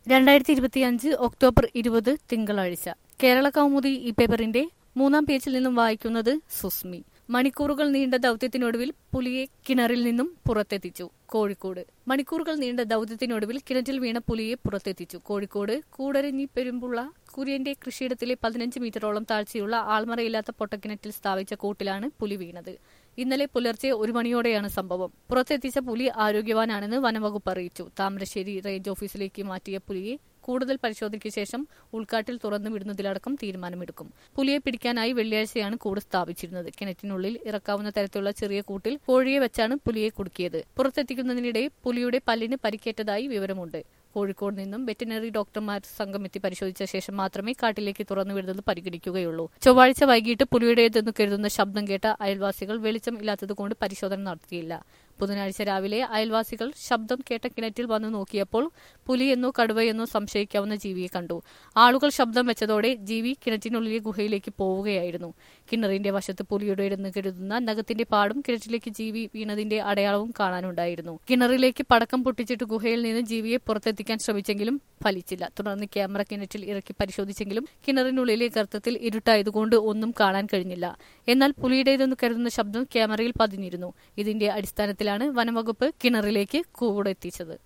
രണ്ടായിരത്തി ഇരുപത്തിയഞ്ച് ഒക്ടോബർ ഇരുപത് തിങ്കളാഴ്ച കേരള കൗമുദി ഈ പേപ്പറിന്റെ മൂന്നാം പേജിൽ നിന്നും വായിക്കുന്നത് സുസ്മി മണിക്കൂറുകൾ നീണ്ട ദൌത്യത്തിനൊടുവിൽ പുലിയെ കിണറിൽ നിന്നും പുറത്തെത്തിച്ചു കോഴിക്കോട് മണിക്കൂറുകൾ നീണ്ട ദൌത്യത്തിനൊടുവിൽ കിണറ്റിൽ വീണ പുലിയെ പുറത്തെത്തിച്ചു കോഴിക്കോട് കൂടരഞ്ഞി പെരുമ്പുള്ള കുര്യന്റെ കൃഷിയിടത്തിലെ പതിനഞ്ച് മീറ്ററോളം താഴ്ചയുള്ള ആൾമറയില്ലാത്ത പൊട്ടക്കിണറ്റിൽ സ്ഥാപിച്ച കൂട്ടിലാണ് പുലി വീണത് ഇന്നലെ പുലർച്ചെ ഒരു മണിയോടെയാണ് സംഭവം പുറത്തെത്തിച്ച പുലി ആരോഗ്യവാനാണെന്ന് വനംവകുപ്പ് അറിയിച്ചു താമരശ്ശേരി റേഞ്ച് ഓഫീസിലേക്ക് മാറ്റിയ പുലിയെ കൂടുതൽ പരിശോധനയ്ക്ക് ശേഷം ഉൾക്കാട്ടിൽ തുറന്നു വിടുന്നതിലടക്കം തീരുമാനമെടുക്കും പുലിയെ പിടിക്കാനായി വെള്ളിയാഴ്ചയാണ് കൂട് സ്ഥാപിച്ചിരുന്നത് കിണറ്റിനുള്ളിൽ ഇറക്കാവുന്ന തരത്തിലുള്ള ചെറിയ കൂട്ടിൽ കോഴിയെ വെച്ചാണ് പുലിയെ കുടുക്കിയത് പുറത്തെത്തിക്കുന്നതിനിടെ പുലിയുടെ പല്ലിന് പരിക്കേറ്റതായി വിവരമുണ്ട് കോഴിക്കോട് നിന്നും വെറ്റിനറി ഡോക്ടർമാർ സംഘം എത്തി പരിശോധിച്ച ശേഷം മാത്രമേ കാട്ടിലേക്ക് തുറന്നുവിടുന്നത് പരിഗണിക്കുകയുള്ളൂ ചൊവ്വാഴ്ച വൈകിട്ട് പുലിയുടേതെന്ന് കരുതുന്ന ശബ്ദം കേട്ട അയൽവാസികൾ വെളിച്ചം ഇല്ലാത്തതുകൊണ്ട് പരിശോധന നടത്തിയില്ല ബുധനാഴ്ച രാവിലെ അയൽവാസികൾ ശബ്ദം കേട്ട കിണറ്റിൽ വന്നു നോക്കിയപ്പോൾ പുലിയെന്നോ കടുവയെന്നോ സംശയിക്കാവുന്ന ജീവിയെ കണ്ടു ആളുകൾ ശബ്ദം വെച്ചതോടെ ജീവി കിണറ്റിനുള്ളിലെ ഗുഹയിലേക്ക് പോവുകയായിരുന്നു കിണറിന്റെ വശത്ത് പുലിയുടേതെന്ന് കരുതുന്ന നഖത്തിന്റെ പാടും കിണറ്റിലേക്ക് ജീവി വീണതിന്റെ അടയാളവും കാണാനുണ്ടായിരുന്നു കിണറിലേക്ക് പടക്കം പൊട്ടിച്ചിട്ട് ഗുഹയിൽ നിന്ന് ജീവിയെ പുറത്തെത്തിക്കാൻ ശ്രമിച്ചെങ്കിലും ഫലിച്ചില്ല തുടർന്ന് ക്യാമറ കിണറ്റിൽ ഇറക്കി പരിശോധിച്ചെങ്കിലും കിണറിനുള്ളിലെ ഗർത്തത്തിൽ ഇരുട്ടായതുകൊണ്ട് ഒന്നും കാണാൻ കഴിഞ്ഞില്ല എന്നാൽ പുലിയുടേതെന്ന് കരുതുന്ന ശബ്ദം ക്യാമറയിൽ പതിഞ്ഞിരുന്നു ഇതിന്റെ അടിസ്ഥാനത്തിലാണ് വനംവകുപ്പ് കിണറിലേക്ക് കൂടെത്തിച്ചത്